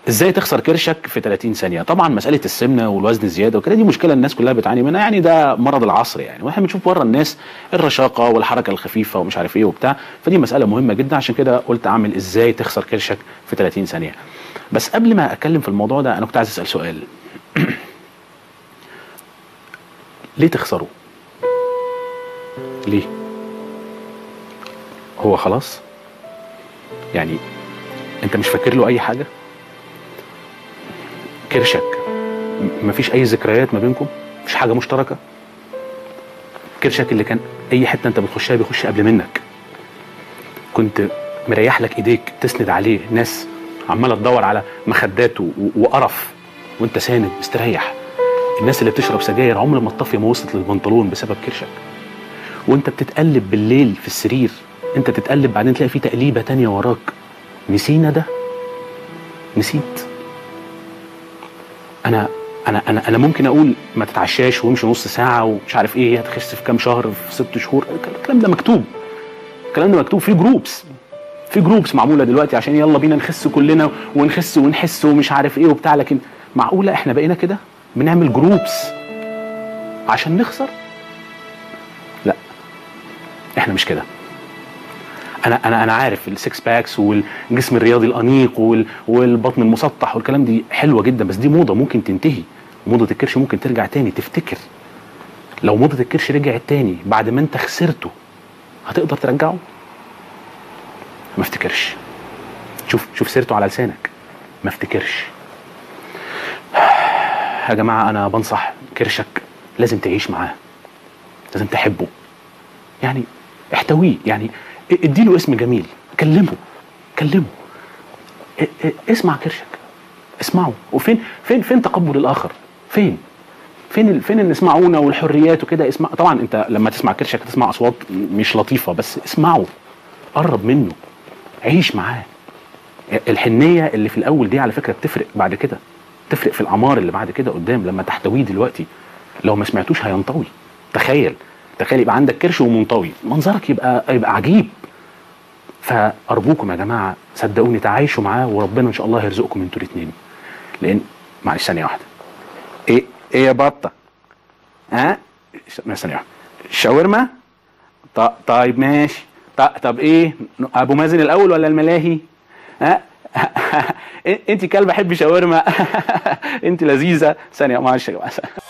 ازاي تخسر كرشك في 30 ثانيه طبعا مساله السمنه والوزن الزياده وكده دي مشكله الناس كلها بتعاني منها يعني ده مرض العصر يعني واحنا بنشوف بره الناس الرشاقه والحركه الخفيفه ومش عارف ايه وبتاع فدي مساله مهمه جدا عشان كده قلت اعمل ازاي تخسر كرشك في 30 ثانيه بس قبل ما اتكلم في الموضوع ده انا كنت عايز اسال سؤال ليه تخسره ليه هو خلاص يعني انت مش فاكر له اي حاجه كرشك م- مفيش اي ذكريات ما بينكم مفيش حاجه مشتركه كرشك اللي كان اي حته انت بتخشها بيخش قبل منك كنت مريح لك ايديك تسند عليه ناس عماله تدور على مخدات و- و- وقرف وانت ساند مستريح الناس اللي بتشرب سجاير عمر ما الطفيه ما وصلت للبنطلون بسبب كرشك وانت بتتقلب بالليل في السرير انت تتقلب بعدين تلاقي في تقليبه تانية وراك نسينا ده نسيت انا انا انا انا ممكن اقول ما تتعشاش وامشي نص ساعه ومش عارف ايه هتخس في كام شهر في ست شهور الكلام ده مكتوب الكلام ده مكتوب في جروبس في جروبس معموله دلوقتي عشان يلا بينا نخس كلنا ونخس ونحس ومش عارف ايه وبتاع لكن معقوله احنا بقينا كده بنعمل جروبس عشان نخسر لا احنا مش كده انا انا انا عارف السكس باكس والجسم الرياضي الانيق وال والبطن المسطح والكلام دي حلوه جدا بس دي موضه ممكن تنتهي موضه الكرش ممكن ترجع تاني تفتكر لو موضه الكرش رجعت تاني بعد ما انت خسرته هتقدر ترجعه ما افتكرش شوف شوف سيرته على لسانك ما افتكرش يا جماعه انا بنصح كرشك لازم تعيش معاه لازم تحبه يعني احتويه يعني اديله اسم جميل كلمه كلمه ا- ا- اسمع كرشك اسمعه وفين فين فين تقبل الاخر فين فين ال- فين ان اسمعونا والحريات وكده اسمع طبعا انت لما تسمع كرشك هتسمع اصوات مش لطيفه بس اسمعه قرب منه عيش معاه الحنيه اللي في الاول دي على فكره بتفرق بعد كده تفرق في الاعمار اللي بعد كده قدام لما تحتويه دلوقتي لو ما سمعتوش هينطوي تخيل تخيل يبقى عندك كرش ومنطوي منظرك يبقى يبقى عجيب فارجوكم يا جماعه صدقوني تعايشوا معاه وربنا ان شاء الله هيرزقكم انتوا الاثنين لان معلش ثانيه واحده ايه ايه يا بطه ها ش- ثانيه واحده شاورما ط- طيب ماشي ط- طب ايه ابو مازن الاول ولا الملاهي ها انت كلبه حب شاورما انت لذيذه ثانيه معلش يا جماعه